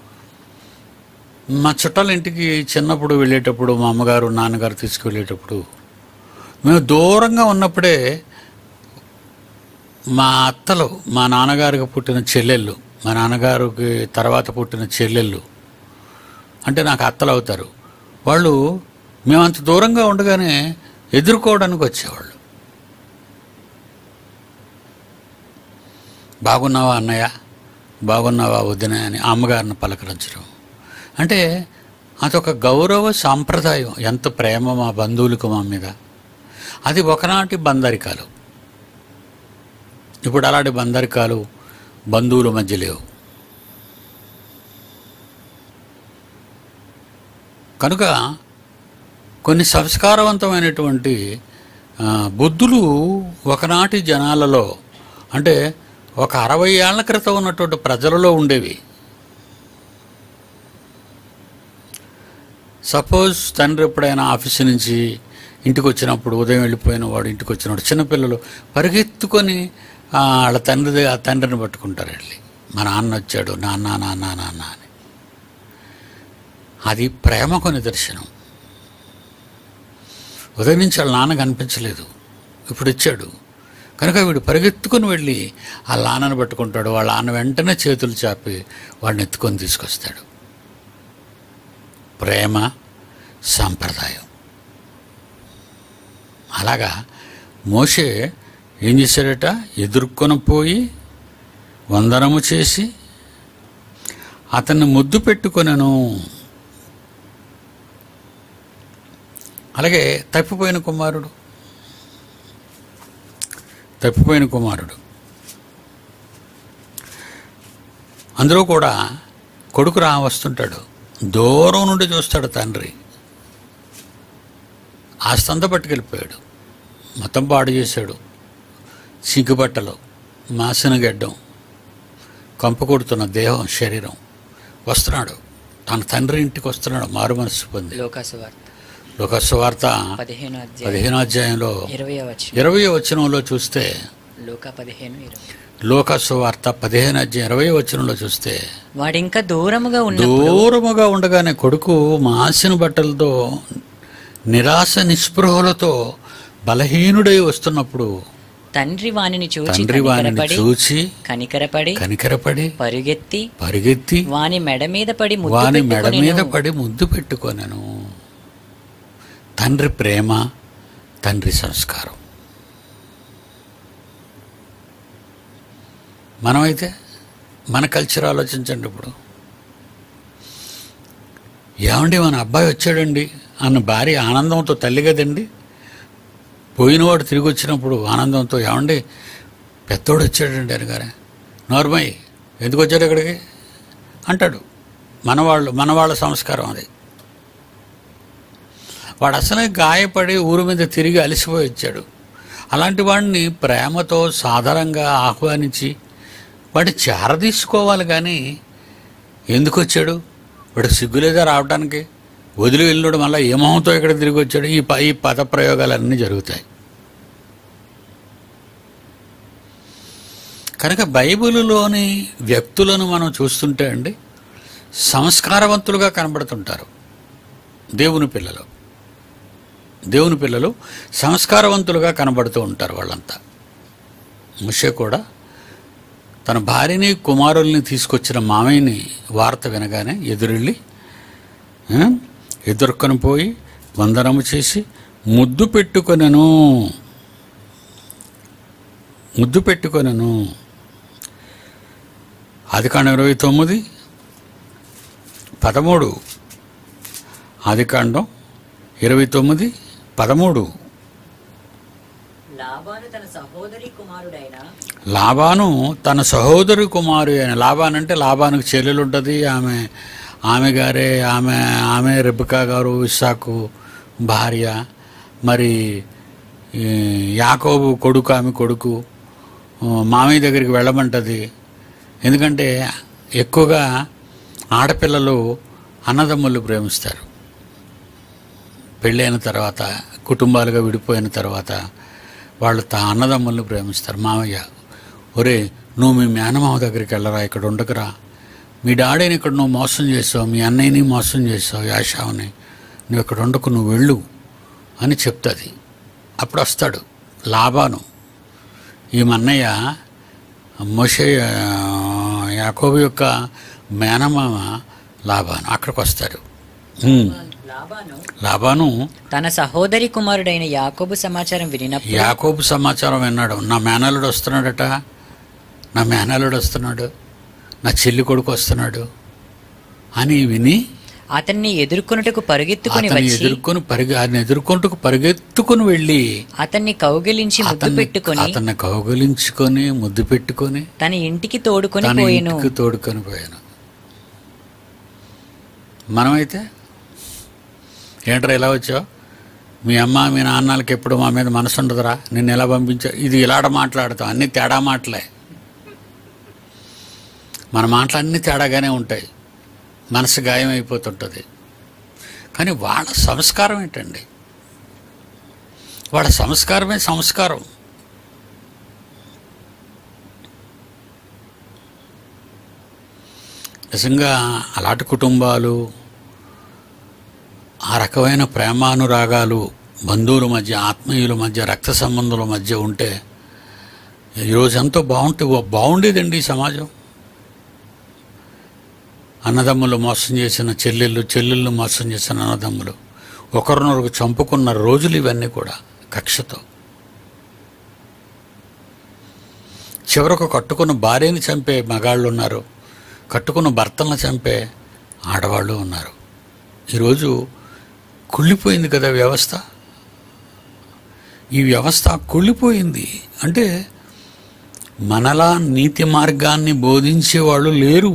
A: మా చుట్టాల ఇంటికి చిన్నప్పుడు వెళ్ళేటప్పుడు మా అమ్మగారు నాన్నగారు తీసుకువెళ్ళేటప్పుడు మేము దూరంగా ఉన్నప్పుడే మా అత్తలు మా నాన్నగారికి పుట్టిన చెల్లెళ్ళు మా నాన్నగారికి తర్వాత పుట్టిన చెల్లెళ్ళు అంటే నాకు అత్తలు అవుతారు వాళ్ళు మేమంత దూరంగా ఉండగానే ఎదుర్కోవడానికి వచ్చేవాళ్ళు బాగున్నావా అన్నయ్య బాగున్నావా వదిన అని అమ్మగారిని పలకరించడం అంటే అదొక గౌరవ సాంప్రదాయం ఎంత ప్రేమ మా బంధువులకు మా మీద అది ఒకనాటి బందరికాలు ఇప్పుడు అలాంటి బందరికాలు బంధువుల మధ్య లేవు కనుక కొన్ని సంస్కారవంతమైనటువంటి ఆ, బుద్ధులు ఒకనాటి జనాలలో అంటే ఒక అరవై ఏళ్ల క్రితం ఉన్నటువంటి ప్రజలలో ఉండేవి సపోజ్ తండ్రి ఎప్పుడైనా ఆఫీస్ నుంచి ఇంటికి వచ్చినప్పుడు ఉదయం వెళ్ళిపోయిన వాడు ఇంటికి వచ్చినప్పుడు చిన్నపిల్లలు పరిగెత్తుకొని ఆ, వాళ్ళ తండ్రి ఆ తండ్రిని పట్టుకుంటారు వెళ్ళి మా నాన్న వచ్చాడు నాన్న నాన్న నాన్న అని అది ప్రేమకు నిదర్శనం ఉదయం నుంచి వాళ్ళ నాన్న కనిపించలేదు ఇప్పుడు ఇచ్చాడు కనుక వీడు పరిగెత్తుకుని వెళ్ళి ఆ నాన్నను పట్టుకుంటాడు వాళ్ళ నాన్న వెంటనే చేతులు చాపి వాడిని ఎత్తుకొని తీసుకొస్తాడు ప్రేమ సాంప్రదాయం అలాగా మోషే ఏం చేశాడట ఎదుర్కొని పోయి వందనము చేసి అతన్ని ముద్దు పెట్టుకొనను అలాగే తప్పిపోయిన కుమారుడు తప్పిపోయిన కుమారుడు అందులో కూడా కొడుకు రా వస్తుంటాడు దూరం నుండి చూస్తాడు తండ్రి ఆస్తంతా పట్టుకెళ్ళిపోయాడు మొత్తం పాడు చేశాడు సిగ్గుబట్టలు మాసిన గడ్డం కంపు కొడుతున్న దేహం శరీరం వస్తున్నాడు తన తండ్రి ఇంటికి వస్తున్నాడు మారు మనసు పొంది
B: లోకాసు వార్త
A: లోకస్వార్త
B: పదిహేను అధ్యాయం
A: పదిహేను అధ్యాయంలో
B: ఇరవై వచ్చిన
A: ఇరవై వచనంలో చూస్తే
B: లోక పదిహేను ఇరవై
A: లోకస్వార్త పదిహేను అధ్యాయం ఇరవై వచనంలో చూస్తే
B: వాడింకా దూరముగా ఉన్న
A: దూరముగా ఉండగానే కొడుకు మాసిన బట్టలతో నిరాశ నిస్పృహలతో బలహీనుడై వస్తున్నప్పుడు
B: తండ్రి వానిని చూచి
A: తండ్రి వారిని
B: కనికరపడి
A: చూచి
B: కనికరపడి
A: కనికరపడి
B: పరిగెత్తి
A: పరిగెత్తి
B: వాని మెడ మీద పడి ముద్దు
A: వాని మెడ
B: పెట్టుకొనెను.
A: మీద పడి ముద్దు పెట్టుకొనెను తండ్రి ప్రేమ తండ్రి సంస్కారం మనమైతే మన కల్చర్ ఆలోచించండి ఇప్పుడు ఏమండి మన అబ్బాయి వచ్చాడండి అన్న భార్య ఆనందంతో తల్లి కదండి పోయినవాడు తిరిగి వచ్చినప్పుడు ఆనందంతో ఏమండి పెద్దోడు వచ్చాడండి అనగానే నోర్మయ్య ఎందుకు వచ్చాడు ఇక్కడికి అంటాడు మనవాళ్ళు మనవాళ్ళ సంస్కారం అది వాడు అసలే గాయపడి ఊరి మీద తిరిగి అలసిపోయి వచ్చాడు అలాంటి వాడిని ప్రేమతో సాధారణంగా ఆహ్వానించి వాడిని చేరదీసుకోవాలి కానీ ఎందుకు వచ్చాడు వాడు సిగ్గులేదా రావడానికి వదిలి వెళ్ళినాడు మళ్ళీ ఏమవుతో ఇక్కడ తిరిగి వచ్చాడు ఈ ప ఈ పద ప్రయోగాలన్నీ జరుగుతాయి కనుక బైబిలులోని వ్యక్తులను మనం చూస్తుంటే అండి సంస్కారవంతులుగా కనబడుతుంటారు దేవుని పిల్లలు దేవుని పిల్లలు సంస్కారవంతులుగా కనబడుతూ ఉంటారు వాళ్ళంతా ముషే కూడా తన భార్యని కుమారుల్ని తీసుకొచ్చిన మామయ్యని వార్త వినగానే ఎదురెళ్ళి ఆ, ఎదుర్కొని పోయి వందనము చేసి ముద్దు పెట్టుకొనెను ముద్దు పెట్టుకొనెను ఆదికాండం ఇరవై తొమ్మిది పదమూడు ఆదికాండం ఇరవై తొమ్మిది పదమూడు
B: లాబాను తన సహోదరి కుమారుడైన
A: లాబాను తన సహోదరి కుమారు అయిన లాబాన్ అంటే లాబానికి చెల్లెలు ఉంటుంది ఆమె ఆమె గారే ఆమె ఆమె రెబ్బకా గారు ఇస్సాకు భార్య మరి ఈ, యాకోబు కొడుకు ఆమె కొడుకు ఆ, మామయ్య దగ్గరికి వెళ్ళమంటది ఎందుకంటే ఎక్కువగా ఆడపిల్లలు అన్నదమ్ములు ప్రేమిస్తారు పెళ్ళైన తర్వాత కుటుంబాలుగా విడిపోయిన తర్వాత వాళ్ళు తా అన్నదమ్ములను ప్రేమిస్తారు మామయ్య ఒరే నువ్వు మీ మేనమామ దగ్గరికి వెళ్ళరా ఇక్కడ ఉండకురా మీ డాడీని ఇక్కడ నువ్వు మోసం చేసావు మీ అన్నయ్యని మోసం చేసావు యాషావుని నువ్వు ఇక్కడ ఉండకు నువ్వు వెళ్ళు అని చెప్తుంది అప్పుడు వస్తాడు లాభాను ఈ మన్నయ్య మోషే యాకోబు యొక్క మేనమామ లాభాను అక్కడికి వస్తాడు ఉమ్.
B: లాబాను
A: లాభాను
B: తన సహోదరి కుమారుడైన యాకోబు సమాచారం వినినప్పుడు
A: యాకోబు సమాచారం విన్నాడు నా మేనల్లుడు వస్తున్నాడట నా మేనల్లుడు వస్తున్నాడు నా చెల్లి కొడుకు వస్తున్నాడు అని విని
B: అతన్ని ఎదుర్కొనుటకు పరుగెత్తుకుని
A: అతన్ని
B: వచ్చి
A: ఎదుర్కొని పరిగె ఆయన ఎదుర్కొంటూ పరిగెత్తుకుని వెళ్ళి
B: అతన్ని కౌగిలించి ముద్దు
A: అతన్ని
B: పెట్టుకొని
A: అతన్ని కౌగలించుకొని ముద్దు పెట్టుకొని
B: తన ఇంటికి తోడుకొని
A: తన
B: పోయెను
A: ఇంటికి తోడుకొని పోయాను మనమైతే ఏంట్రా ఇలా వచ్చావు మీ అమ్మ మీ నాన్నలకి ఎప్పుడు మా మీద మనసు ఉండదురా నిన్ను ఎలా పంపించా ఇది ఇలాడ మాట్లాడతాం అన్ని తేడా మాటలే మన మాటలు అన్నీ తేడాగానే ఉంటాయి మనసు గాయం అయిపోతుంటుంది కానీ వాళ్ళ సంస్కారం ఏంటండి వాళ్ళ సంస్కారమే సంస్కారం నిజంగా అలాంటి కుటుంబాలు ఆ రకమైన ప్రేమానురాగాలు బంధువుల మధ్య ఆత్మీయుల మధ్య రక్త సంబంధుల మధ్య ఉంటే ఈరోజు ఎంతో బాగుంటే బాగుండేదండి ఈ సమాజం అన్నదమ్ములు మోసం చేసిన చెల్లెళ్ళు చెల్లెళ్ళు మోసం చేసిన అన్నదమ్ములు ఒకరినొకరు చంపుకున్న రోజులు ఇవన్నీ కూడా కక్షతో చివరకు కట్టుకున్న భార్యని చంపే మగాళ్ళు ఉన్నారు కట్టుకున్న భర్తలను చంపే ఆడవాళ్ళు ఉన్నారు ఈరోజు కుళ్ళిపోయింది కదా వ్యవస్థ ఈ వ్యవస్థ కుళ్ళిపోయింది అంటే మనలా నీతి మార్గాన్ని బోధించే వాళ్ళు లేరు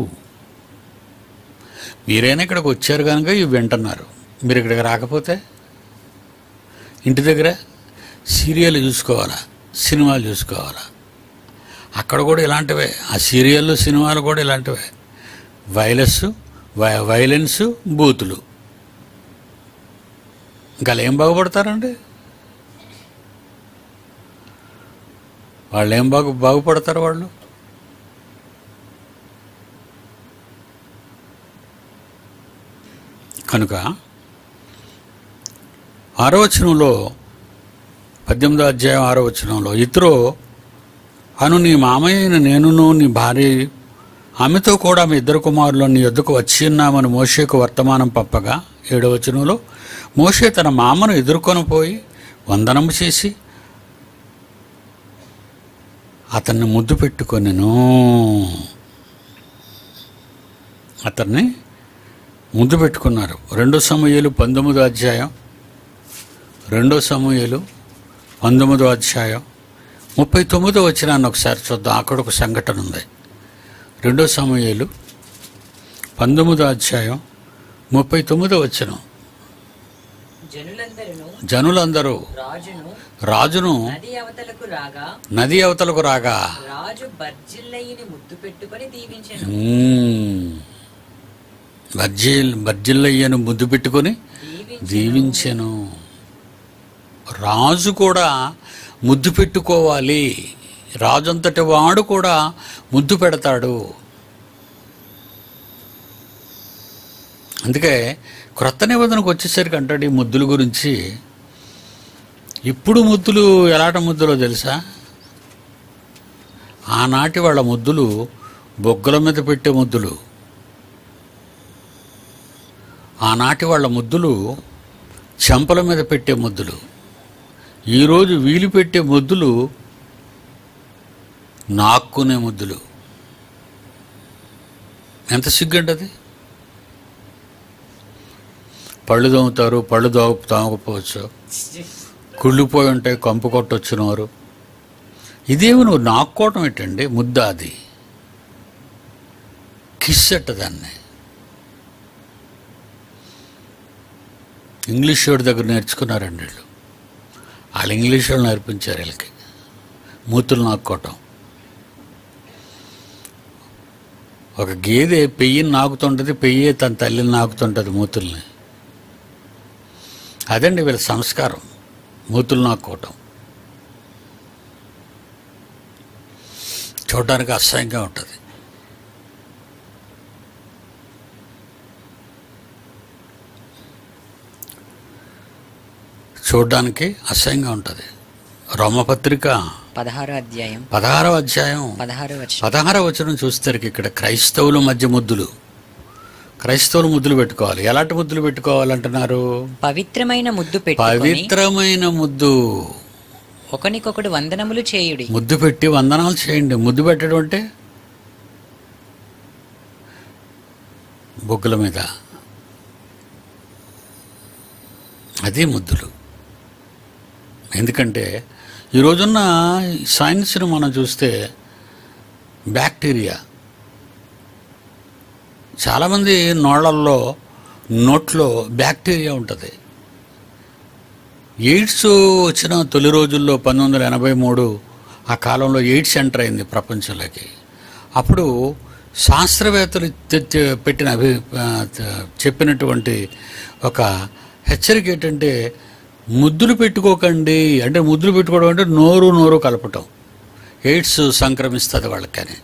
A: మీరైనా ఇక్కడికి వచ్చారు కనుక ఇవి వింటున్నారు మీరు ఇక్కడికి రాకపోతే ఇంటి దగ్గర సీరియల్ చూసుకోవాలా సినిమాలు చూసుకోవాలా అక్కడ కూడా ఇలాంటివే ఆ సీరియళ్ళు సినిమాలు కూడా ఇలాంటివే వైలెస్ వై- వైలెన్స్ బూతులు ఇంకా వాళ్ళు ఏం బాగుపడతారండి వాళ్ళు ఏం బాగు బాగుపడతారు వాళ్ళు కనుక ఆరో వచనంలో పద్దెనిమిదో అధ్యాయం ఆరో వచనంలో ఇతరో అను నీ మామయ్య అయిన నేనును నీ భార్య ఆమెతో కూడా మీ ఇద్దరు కుమారులు నీ యొద్దకు వచ్చి ఉన్నామని మోషేకు వర్తమానం పంపగా ఏడవ వచనంలో మోషే తన మామను ఎదుర్కొని పోయి వందనము చేసి అతన్ని ముద్దు పెట్టుకొనెను అతన్ని ముద్దు పెట్టుకున్నారు రెండో సమూహలు పంతొమ్మిదో అధ్యాయం రెండో సమూహలు పంతొమ్మిదో అధ్యాయం ముప్పై తొమ్మిదో వచ్చినాన్ని ఒకసారి చూద్దాం అక్కడ ఒక సంఘటన ఉంది రెండో సమూహలు పంతొమ్మిదో అధ్యాయం ముప్పై తొమ్మిదో వచ్చిన
B: జనులందరూ
A: జనులందరూ
B: రాజును
A: రాజును
B: నది అవతలకు రాగా
A: నది అవతలకు రాగా
B: రాజు బర్జిల్లయ్యని ముద్దు పెట్టుకొని దీవించెను
A: మ్మ్. బర్జిల్ బర్జిల్లయ్యను ముద్దు పెట్టుకొని
B: దీవించి
A: దీవించెను రాజు కూడా ముద్దు పెట్టుకోవాలి రాజు అంతటి వాడు కూడా ముద్దు పెడతాడు అందుకే క్రొత్త నిబంధనకు వచ్చేసరికి అంటాడు ఈ ముద్దుల గురించి ఇప్పుడు ముద్దులు ఎలాంటి ముద్దులో తెలుసా ఆనాటి వాళ్ళ ముద్దులు బొగ్గల మీద పెట్టే ముద్దులు ఆనాటి వాళ్ళ ముద్దులు చెంపల మీద పెట్టే ముద్దులు ఈరోజు వీలు పెట్టే ముద్దులు నాక్కునే ముద్దులు ఎంత సిగ్గండి అది పళ్ళు తోముతారు పళ్ళు తో తోమకపోవచ్చు కుళ్ళిపోయి ఉంటాయి కంపు కొట్టొచ్చిన వారు ఇదేమి నువ్వు నాక్కోవటం ఏంటండి ముద్ద అది కిస్ అట్ట దాన్ని ఇంగ్లీష్ వాడి దగ్గర నేర్చుకున్నారండి వీళ్ళు వాళ్ళు ఇంగ్లీష్ వాళ్ళు నేర్పించారు వీళ్ళకి మూతులు నాక్కోవటం ఒక గేదె పెయ్యిని నాకుతుంటుంది పెయ్యే తన తల్లిని నాకుతుంటుంది మూతుల్ని అదండి వీళ్ళ సంస్కారం మూతులు నాక్కోవటం చూడడానికి అసహ్యంగా ఉంటుంది చూడడానికి అసహ్యంగా ఉంటుంది రోమపత్రిక
B: పదహారో అధ్యాయం
A: పదహారవ అధ్యాయం
B: పదహారో వచ్చి
A: పదహార వచనం చూస్తారు ఇక్కడ క్రైస్తవుల మధ్య ముద్దులు క్రైస్తవులు ముద్దులు పెట్టుకోవాలి ఎలాంటి ముద్దులు పెట్టుకోవాలంటున్నారు
B: పవిత్రమైన ముద్దు పెట్టుకొని
A: పవిత్రమైన ముద్దు
B: ఒకనికొకడు వందనములు చేయుడి
A: ముద్దు పెట్టి వందనాలు చేయండి ముద్దు పెట్టడం అంటే బొగ్గుల మీద అది ముద్దులు ఎందుకంటే ఈ రోజున్న సైన్స్ని మనం చూస్తే బ్యాక్టీరియా చాలామంది నోళ్ళల్లో నోట్లో బ్యాక్టీరియా ఉంటుంది ఎయిడ్స్ వచ్చిన తొలి రోజుల్లో పంతొమ్మిది వందల ఎనభై మూడు ఆ కాలంలో ఎయిడ్స్ ఎంటర్ అయింది ప్రపంచంలోకి అప్పుడు శాస్త్రవేత్తలు తె- తె- పెట్టిన అభి ఆ, త- చెప్పినటువంటి ఒక హెచ్చరిక ఏంటంటే ముద్దులు పెట్టుకోకండి అంటే ముద్దులు పెట్టుకోవడం అంటే నోరు నోరు కలపటం ఎయిడ్స్ సంక్రమిస్తుంది వాళ్ళకని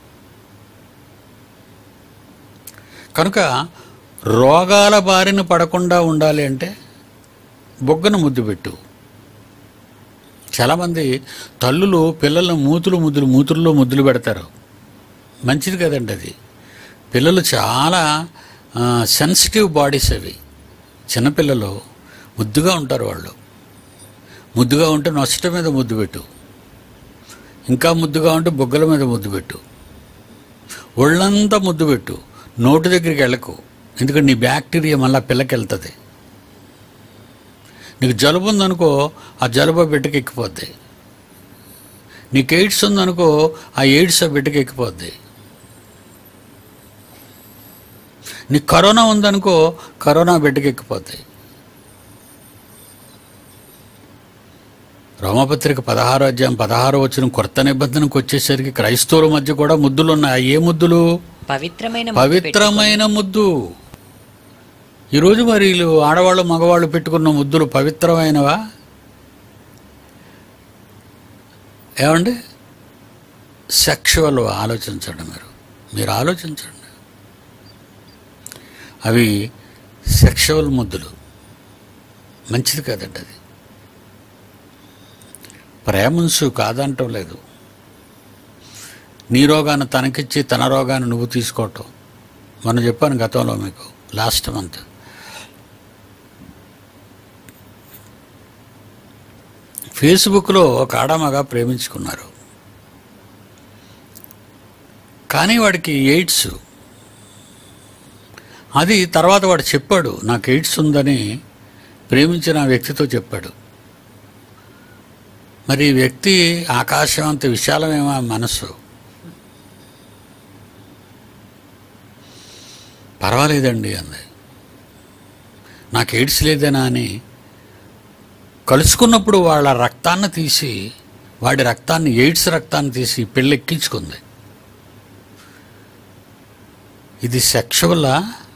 A: కనుక రోగాల బారిన పడకుండా ఉండాలి అంటే బొగ్గను ముద్దు పెట్టు చాలామంది తల్లులు పిల్లల మూతులు ముద్దులు మూతుల్లో ముద్దులు పెడతారు మంచిది కదండి అది పిల్లలు చాలా సెన్సిటివ్ బాడీస్ అవి చిన్నపిల్లలు ముద్దుగా ఉంటారు వాళ్ళు ముద్దుగా ఉంటే నొసట మీద ముద్దు పెట్టు ఇంకా ముద్దుగా ఉంటే బొగ్గల మీద ముద్దు పెట్టు ఒళ్ళంతా ముద్దు పెట్టు నోటి దగ్గరికి వెళ్ళకు ఎందుకంటే నీ బ్యాక్టీరియా మళ్ళీ పిల్లకి వెళ్తుంది నీకు జలుబు ఉందనుకో ఆ జలుబు ఆ బిడ్డకి ఎక్కిపోద్ది నీకు ఎయిడ్స్ ఉందనుకో ఆ ఎయిడ్స్ ఆ బిడ్డకి ఎక్కిపోద్ది నీకు కరోనా ఉందనుకో కరోనా బిడ్డకి ఎక్కిపోద్ది రోమపత్రిక పదహారో అధ్యాయం పదహారో వచ్చిన కొత్త నిబంధనకు వచ్చేసరికి క్రైస్తవుల మధ్య కూడా ముద్దులు ఉన్నాయి ఏ ముద్దులు
B: పవిత్రమైన ముద్దు
A: పవిత్రమైన ముద్దు ఈరోజు మరి వీళ్ళు ఆడవాళ్ళు మగవాళ్ళు పెట్టుకున్న ముద్దులు పవిత్రమైనవా ఏమండి సెక్షువల్ ఆలోచించండి మీరు మీరు ఆలోచించండి అవి సెక్షువల్ ముద్దులు మంచిది కదండి అది ప్రేమన్సు కాదంటం లేదు నీ రోగాన్ని తనకిచ్చి తన రోగాన్ని నువ్వు తీసుకోవటం మనం చెప్పాను గతంలో మీకు లాస్ట్ మంత్ ఫేస్బుక్లో ఒక ఆడమగ ప్రేమించుకున్నారు కానీ వాడికి ఎయిడ్స్ అది తర్వాత వాడు చెప్పాడు నాకు ఎయిడ్స్ ఉందని ప్రేమించిన ఆ వ్యక్తితో చెప్పాడు మరి ఈ వ్యక్తి ఆకాశం అంత విశాలమేమో ఆ మనస్సు పర్వాలేదండి అంది నాకు ఎయిడ్స్ లేదేనా అని కలుసుకున్నప్పుడు వాళ్ళ రక్తాన్ని తీసి వాడి రక్తాన్ని ఎయిడ్స్ రక్తాన్ని తీసి పెళ్ళెక్కించుకుంది ఇది సెక్షువలా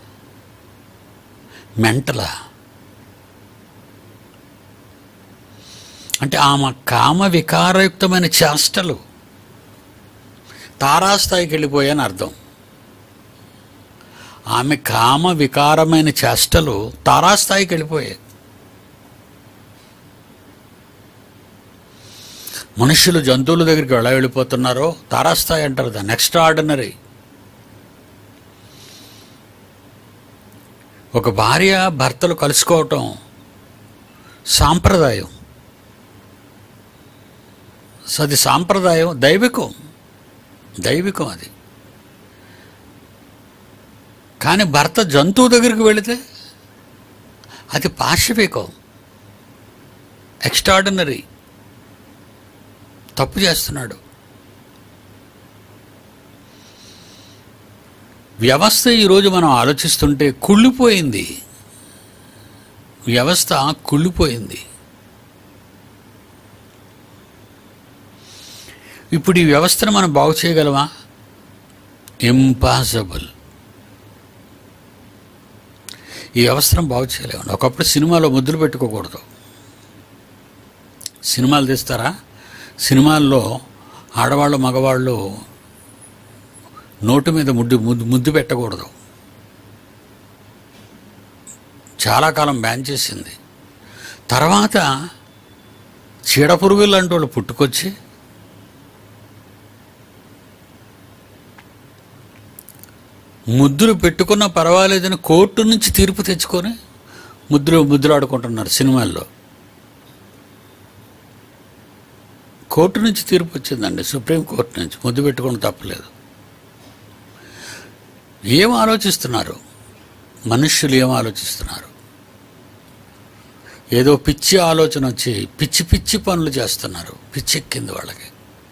A: మెంటలా అంటే ఆమె కామ వికారయుక్తమైన చేష్టలు తారాస్థాయికి వెళ్ళిపోయాయని అర్థం ఆమె కామ వికారమైన చేష్టలు తారాస్థాయికి వెళ్ళిపోయాయి మనుషులు జంతువుల దగ్గరికి ఎలా వెళ్ళిపోతున్నారో తారాస్థాయి అంటారు దాన్ని నెక్స్ట్ ఆర్డినరీ ఒక భార్య భర్తలు కలుసుకోవటం సాంప్రదాయం సో అది సాంప్రదాయం దైవికం దైవికం అది కానీ భర్త జంతువు దగ్గరికి వెళితే అది పాశవికం ఎక్స్ట్రాడినరీ తప్పు చేస్తున్నాడు వ్యవస్థ ఈరోజు మనం ఆలోచిస్తుంటే కుళ్ళిపోయింది వ్యవస్థ కుళ్ళిపోయింది ఇప్పుడు ఈ వ్యవస్థను మనం బాగు చేయగలమా ఇంపాసిబుల్ ఈ వ్యవస్థను బాగు చేయలేము ఒకప్పుడు సినిమాలో ముద్దులు పెట్టుకోకూడదు సినిమాలు తీస్తారా సినిమాల్లో ఆడవాళ్ళు మగవాళ్ళు నోటు మీద ముద్దు ముద్దు ముద్దు పెట్టకూడదు చాలా కాలం బ్యాన్ చేసింది తర్వాత చీడపురుగులు లాంటి వాళ్ళు పుట్టుకొచ్చి ముద్దులు పెట్టుకున్నా పర్వాలేదని కోర్టు నుంచి తీర్పు తెచ్చుకొని ముద్దులు ముద్దులు ఆడుకుంటున్నారు సినిమాల్లో కోర్టు నుంచి తీర్పు వచ్చిందండి సుప్రీం కోర్టు నుంచి ముద్దు పెట్టుకోవడం తప్పలేదు ఏం ఆలోచిస్తున్నారు మనుష్యులు ఏం ఆలోచిస్తున్నారు ఏదో పిచ్చి ఆలోచన వచ్చి పిచ్చి పిచ్చి పనులు చేస్తున్నారు పిచ్చెక్కింది వాళ్ళకి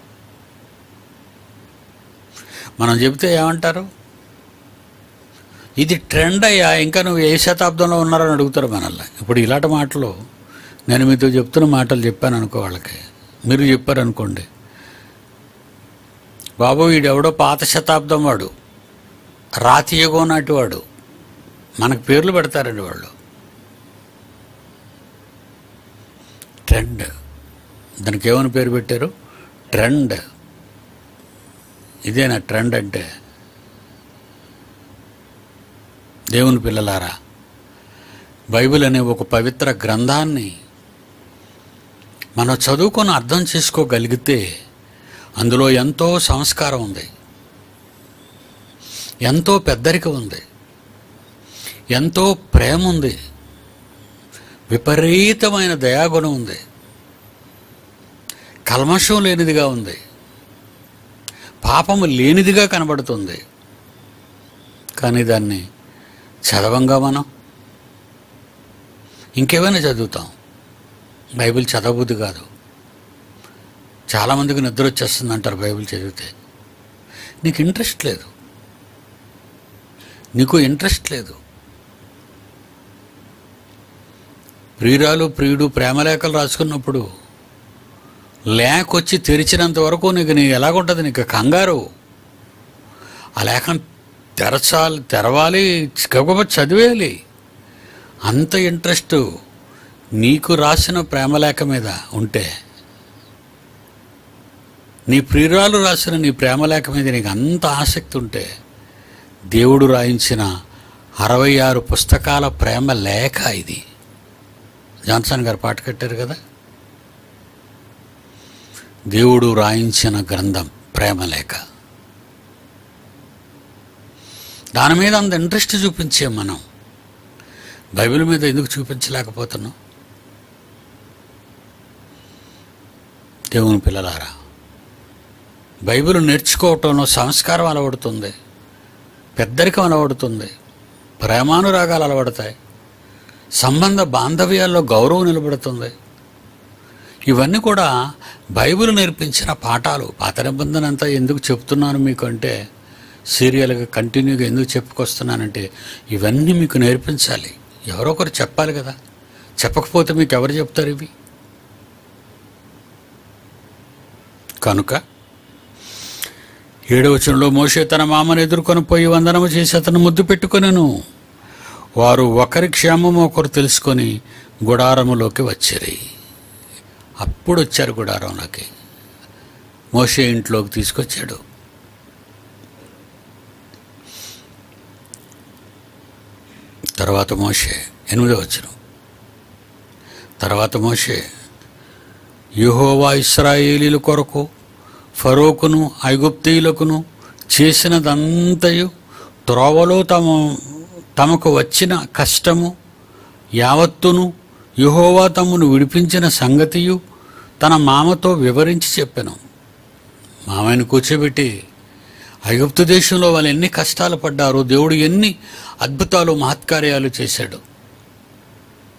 A: మనం చెబితే ఏమంటారు ఇది ట్రెండ్ అయ్యా ఇంకా నువ్వు ఏ శతాబ్దంలో ఉన్నారని అడుగుతారు మనల్ని ఇప్పుడు ఇలాంటి మాటలు నేను మీతో చెప్తున్న మాటలు చెప్పాను అనుకో వాళ్ళకి మీరు చెప్పారనుకోండి బాబు వీడెవడో పాత శతాబ్దం వాడు రాతి యుగం నాటి వాడు మనకు పేర్లు పెడతారండి వాళ్ళు ట్రెండ్ దానికి ఏమని పేరు పెట్టారు ట్రెండ్ ఇదేనా ట్రెండ్ అంటే దేవుని పిల్లలారా బైబిల్ అనే ఒక పవిత్ర గ్రంథాన్ని మనం చదువుకొని అర్థం చేసుకోగలిగితే అందులో ఎంతో సంస్కారం ఉంది ఎంతో పెద్దరిక ఉంది ఎంతో ప్రేమ ఉంది విపరీతమైన దయాగుణం ఉంది కల్మషం లేనిదిగా ఉంది పాపము లేనిదిగా కనబడుతుంది కానీ దాన్ని చదవంగా మనం ఇంకేమైనా చదువుతాం బైబిల్ చదవబుద్ధి కాదు చాలామందికి నిద్ర వచ్చేస్తుంది అంటారు బైబిల్ చదివితే నీకు ఇంట్రెస్ట్ లేదు నీకు ఇంట్రెస్ట్ లేదు ప్రియురాలు ప్రియుడు ప్రేమలేఖలు రాసుకున్నప్పుడు లేఖ వచ్చి తెరిచినంత వరకు నీకు నీ ఎలాగుంటుంది నీకు కంగారు ఆ లేఖను తెరచాలి తెరవాలి గబగబా చదివేయాలి అంత ఇంట్రెస్ట్ నీకు రాసిన ప్రేమలేఖ మీద ఉంటే నీ ప్రియురాలు రాసిన నీ ప్రేమలేఖ మీద నీకు అంత ఆసక్తి ఉంటే దేవుడు రాయించిన అరవై ఆరు పుస్తకాల ప్రేమ లేఖ ఇది జాన్సన్ గారు పాట కట్టారు కదా దేవుడు రాయించిన గ్రంథం ప్రేమలేఖ దాని మీద అంత ఇంట్రెస్ట్ చూపించే మనం బైబిల్ మీద ఎందుకు చూపించలేకపోతున్నాం దేవుని పిల్లలారా బైబిల్ నేర్చుకోవటంలో సంస్కారం అలవడుతుంది పెద్దరికం అలవడుతుంది ప్రేమానురాగాలు అలవడతాయి సంబంధ బాంధవ్యాల్లో గౌరవం నిలబడుతుంది ఇవన్నీ కూడా బైబిల్ నేర్పించిన పాఠాలు పాత నిబంధన అంతా ఎందుకు చెప్తున్నాను మీకు అంటే సీరియల్గా కంటిన్యూగా ఎందుకు చెప్పుకొస్తున్నానంటే ఇవన్నీ మీకు నేర్పించాలి ఎవరో ఒకరు చెప్పాలి కదా చెప్పకపోతే మీకు ఎవరు చెప్తారు ఇవి కనుక ఏడవచనంలో మోషే తన మామను ఎదుర్కొని పోయి వందనము చేసి అతను ముద్దు పెట్టుకొనెను వారు ఒకరి క్షేమము ఒకరు తెలుసుకొని గుడారములోకి వచ్చిరి అప్పుడు వచ్చారు గుడారంలోకి మోషే ఇంట్లోకి తీసుకొచ్చాడు తర్వాత మోషే ఎనిమిదో వచ్చును తర్వాత మోషే యెహోవా ఇస్రాయేలీల కొరకు ఫరోకును ఐగుప్తీయులకును చేసినదంతయు త్రోవలో తమ తమకు వచ్చిన కష్టము యావత్తును యెహోవా తమను విడిపించిన సంగతియు తన మామతో వివరించి చెప్పాను మామయ్యను కూర్చోబెట్టి ఐగుప్తు దేశంలో వాళ్ళు ఎన్ని కష్టాలు పడ్డారు దేవుడు ఎన్ని అద్భుతాలు మహత్కార్యాలు చేశాడు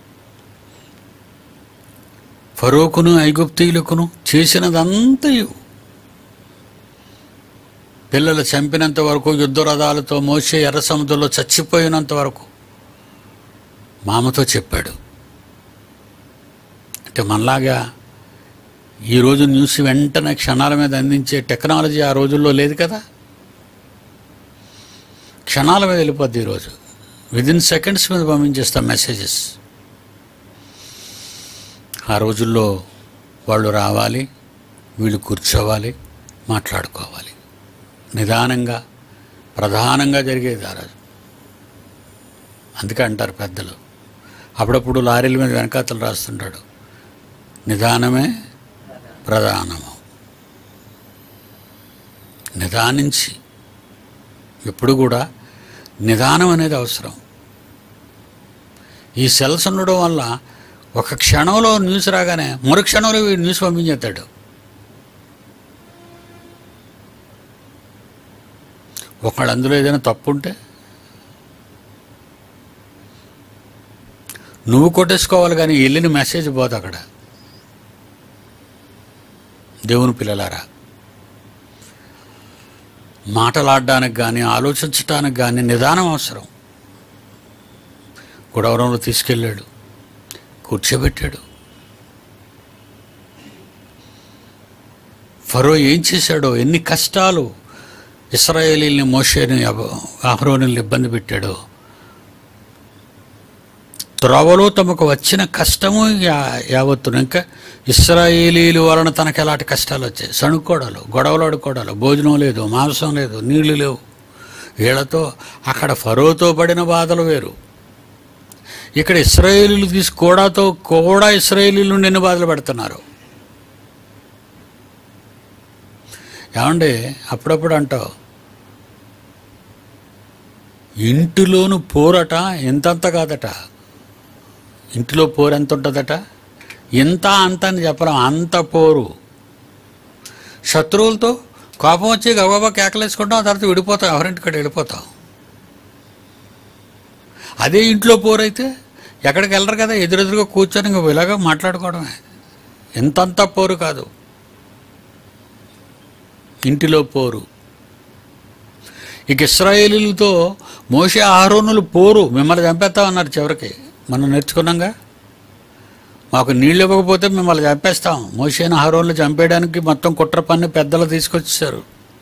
A: ఫరోకును ఐగుప్తీయులకును చేసినదంతయు పిల్లలు చంపినంత వరకు యుద్ధ రథాలతో మోసే ఎర్ర సముద్రంలో చచ్చిపోయినంత వరకు మామతో చెప్పాడు అంటే మనలాగా ఈరోజు న్యూస్ వెంటనే క్షణాల మీద అందించే టెక్నాలజీ ఆ రోజుల్లో లేదు కదా క్షణాల మీద వెళ్ళిపోద్ది ఈరోజు విదిన్ సెకండ్స్ మీద పంపించేస్తాం మెసేజెస్ ఆ రోజుల్లో వాళ్ళు రావాలి వీళ్ళు కూర్చోవాలి మాట్లాడుకోవాలి నిదానంగా ప్రధానంగా జరిగేది ఆ రోజు అందుకే అంటారు పెద్దలు అప్పుడప్పుడు లారీల మీద వెనకాతలు రాస్తుంటాడు నిదానమే ప్రధానము నిదానించి ఎప్పుడు కూడా నిదానం అనేది అవసరం ఈ సెల్స్ ఉండడం వల్ల ఒక క్షణంలో న్యూస్ రాగానే మరు క్షణంలో వీడు న్యూస్ పంపించేస్తాడు ఒకళ్ళు అందులో ఏదైనా తప్పు ఉంటే నువ్వు కొట్టేసుకోవాలి కానీ వెళ్ళిన మెసేజ్ పోదు అక్కడ దేవుని పిల్లలారా మాటలాడడానికి కానీ ఆలోచించటానికి కానీ నిదానం అవసరం గుడవరంలో తీసుకెళ్ళాడు కూర్చోబెట్టాడు ఫరో ఏం చేశాడో ఎన్ని కష్టాలు ఇస్రాయేలీల్ని మోషేని అహరోని ఇబ్బంది పెట్టాడో త్రోవలో తమకు వచ్చిన కష్టము యా- యావత్తును ఇంకా ఇస్రాయేలీల వలన తనకు ఎలాంటి కష్టాలు వచ్చాయి సణుక్కోడాలు గొడవలు ఆడుకోవడాలు భోజనం లేదు మాంసం లేదు నీళ్లు లేవు వీళ్ళతో అక్కడ ఫరోతో పడిన బాధలు వేరు ఇక్కడ ఇస్రాయేలీలు తీసి కోడాతో కూడా ఇస్రాయేలీలు ఎన్ని బాధలు పెడుతున్నారు ఏమండి అప్పుడప్పుడు అంటావు ఇంటిలోను పోరట ఎంతంత కాదట ఇంటిలో పోరు ఎంత ఉంటుందట ఇంత అంత అని చెప్పలేం అంత పోరు శత్రువులతో కోపం వచ్చి గబగబా కేకలేసుకుంటాం ఆ తర్వాత విడిపోతాం ఎవరింటికాడ వెళ్ళిపోతాం అదే ఇంట్లో పోరైతే ఎక్కడికి వెళ్ళరు కదా ఎదురెదురుగా కూర్చొని ఇంక ఇలాగా మాట్లాడుకోవడమే ఎంతంత పోరు కాదు ఇంటిలో పోరు ఇక ఇస్రాయేలీలతో మోసే ఆరోనులు పోరు మిమ్మల్ని చంపేస్తామన్నారు చివరికి మనం నేర్చుకున్నాంగా మాకు నీళ్ళు ఇవ్వకపోతే మిమ్మల్ని చంపేస్తాం మోసేన ఆరోన్లు చంపేయడానికి మొత్తం కుట్ర పన్ను పెద్దలు తీసుకొచ్చేసారు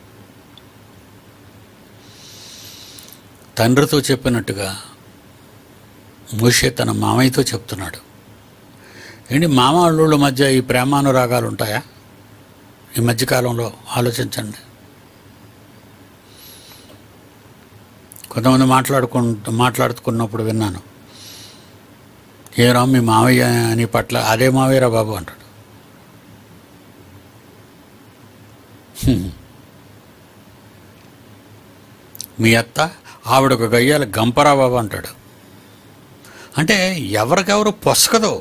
A: తండ్రితో చెప్పినట్టుగా మోషే తన మామయ్యతో చెప్తున్నాడు ఏంటి మామ అల్లుళ్ళ మధ్య ఈ ప్రేమానురాగాలు ఉంటాయా ఈ మధ్యకాలంలో ఆలోచించండి కొంతమంది మాట్లాడుకుంటూ మాట్లాడుకున్నప్పుడు విన్నాను ఏరా మీ మావయ్య నీ పట్ల అదే మావయ్యరా బాబు అంటాడు హ్మ్. మీ అత్త ఆవిడ ఒక గయ్యాల గంపరా బాబు అంటాడు అంటే ఎవరికెవరు పొసకదో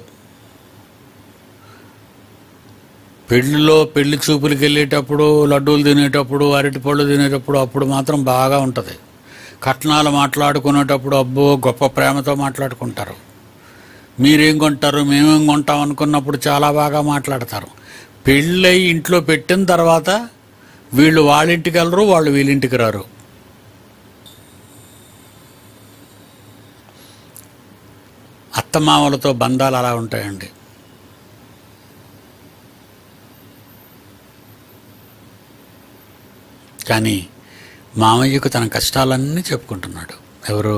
A: పెళ్లిలో పెళ్లి చూపులకి వెళ్ళేటప్పుడు లడ్డూలు తినేటప్పుడు అరటిపళ్ళు తినేటప్పుడు అప్పుడు మాత్రం బాగా ఉంటుంది కట్నాలు మాట్లాడుకునేటప్పుడు అబ్బో గొప్ప ప్రేమతో మాట్లాడుకుంటారు మీరేం కొంటారు మేమేం కొంటాం అనుకున్నప్పుడు చాలా బాగా మాట్లాడతారు పెళ్ళై ఇంట్లో పెట్టిన తర్వాత వీళ్ళు వాళ్ళ ఇంటికి వెళ్ళరు వాళ్ళు వీళ్ళింటికి రారు అత్తమామలతో బంధాలు అలా ఉంటాయండి కానీ మామయ్యకు తన కష్టాలన్నీ చెప్పుకుంటున్నాడు ఎవరు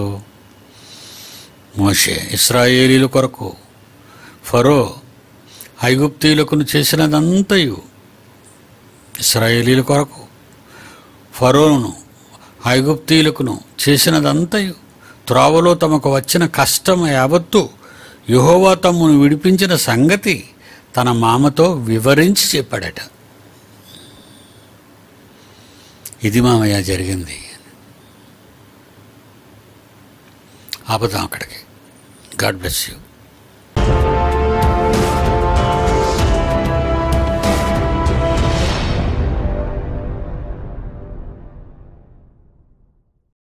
A: మోషే ఇస్రాయేలీల కొరకు ఫరో ఐగుప్తీయులకును చేసినదంతయు ఇస్రాయేలీల కొరకు ఫరోను ఐగుప్తీయులకును చేసినదంతయు త్రోవలో తమకు వచ్చిన కష్టం యావత్తు యెహోవా తమ్మును విడిపించిన సంగతి తన మామతో వివరించి చెప్పాడట ఇది మామయ్య జరిగింది ఆపుదాం అక్కడికి గాడ్ బ్లెస్ యూ